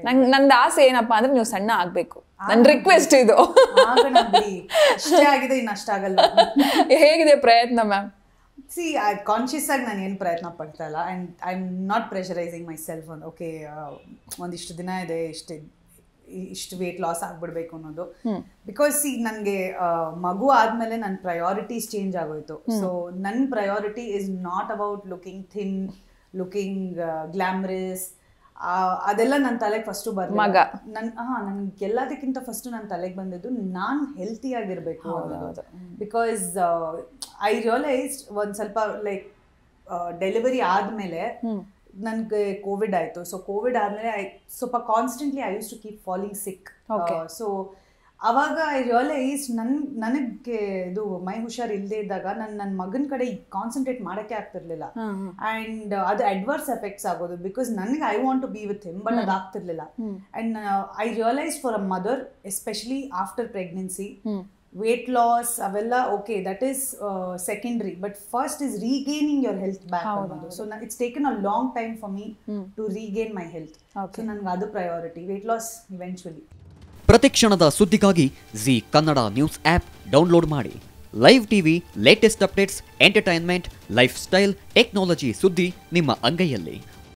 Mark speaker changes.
Speaker 1: ನಂಗೆ ನಂದು ಆಸೆ ಏನಪ್ಪಾ ಅಂದ್ರೆ ನೀವು ಸಣ್ಣ ಆಗ್ಬೇಕು ನನ್ನ ರಿಕ್ವೆಸ್ಟ್ ಇದು
Speaker 2: ಆಗೋಣ ಬಿಡಿ ಅಷ್ಟೇ ಆಗಿದೆ ಇನ್ನು ಅಷ್ಟಾಗಲ್ಲ
Speaker 1: ಹೇಗಿದೆ ಪ್ರಯತ್ನ ಮ್ಯಾಮ್
Speaker 2: ಸಿ ಕಾನ್ಶಿಯಸ್ ಆಗಿ ನಾನು ಏನು ಪ್ರಯತ್ನ ಪಡ್ತಾ ಇಲ್ಲ and I am not pressurizing myself ಒಂದು ಓಕೆ ಒಂದಿಷ್ಟು ದಿನ ಇದೆ ಇಷ್ಟು ಇಷ್ಟು ವೇಟ್ ಲಾಸ್ ಆಗ್ಬಿಡ್ಬೇಕು ಅನ್ನೋದು ಬಿಕಾಸ್ ಸಿ ನನಗೆ ಮಗು ಆದಮೇಲೆ ನನ್ನ ಪ್ರಯಾರಿಟೀಸ್ ಚೇಂಜ್ ಆಗೋಯ್ತು ಸೊ ನನ್ನ priority is not about looking thin looking glamorous ಅದೆಲ್ಲ ನನ್ನ ತಲೆಗೆ ಫಸ್ಟು ಬರಲಿಲ್ಲ
Speaker 1: ಮಗ.
Speaker 2: ನನ್ ಹಾ ನನ್ಗೆ ಎಲ್ಲದಕ್ಕಿಂತ ಫಸ್ಟ್ ನನ್ನ ತಲೆಗೆ ಬಂದಿದ್ದು ನಾನು ಹೆಲ್ತಿ ಆಗಿರ್ಬೇಕು ಅನ್ನೋದು ಬಿಕಾಸ್ ಐ ರಿಯಲೈಸ್ಡ್ ಒಂದ್ ಸ್ವಲ್ಪ ಲೈಕ್ ಡೆಲಿವರಿ ಆದ್ಮೇಲೆ ನನ್ಗೆ ಕೋವಿಡ್ ಆಯ್ತು ಸೊ ಕೋವಿಡ್ ಆದ್ಮೇಲೆ ಐ ಸ್ವಲ್ಪ constantly I used to keep falling sick so ಅವಾಗ ಐ ರಿಯಲೈಸ್ ನನ್ ನನಗೆ ಇದು ಮೈ ಹುಷಾರ್ ಇಲ್ಲದೆ ಇದ್ದಾಗ ನನ್ನ ನನ್ನ ಮಗನ ಕಡೆ ಕಾನ್ಸಂಟ್ರೇಟ್ ಮಾಡೋಕ್ಕೆ ಆಗ್ತಿರ್ಲಿಲ್ಲ ಅಂಡ್ ಅದು ಅಡ್ವರ್ಸ್ ಎಫೆಕ್ಟ್ಸ್ ಆಗೋದು ಬಿಕಾಸ್ ನನಗೆ I want to be with him but ಅದು ಆಗ್ತಿರ್ಲಿಲ್ಲ and I realise for a mother especially after pregnancy weight loss ಅವೆಲ್ಲ okay that is secondary but first is regaining your health back ಅನ್ನೋದು so it's taken a long time for me to regain my health so ನನ್ಗೆ ಅದು priority weight loss eventually
Speaker 3: ಪ್ರತಿಕ್ಷಣದ ಸುದ್ದಿಗಾಗಿ Zee Kannada news app download ಮಾಡಿ live TV latest updates entertainment lifestyle technology ಸುದ್ದಿ ನಿಮ್ಮ ಅಂಗೈಯಲ್ಲಿ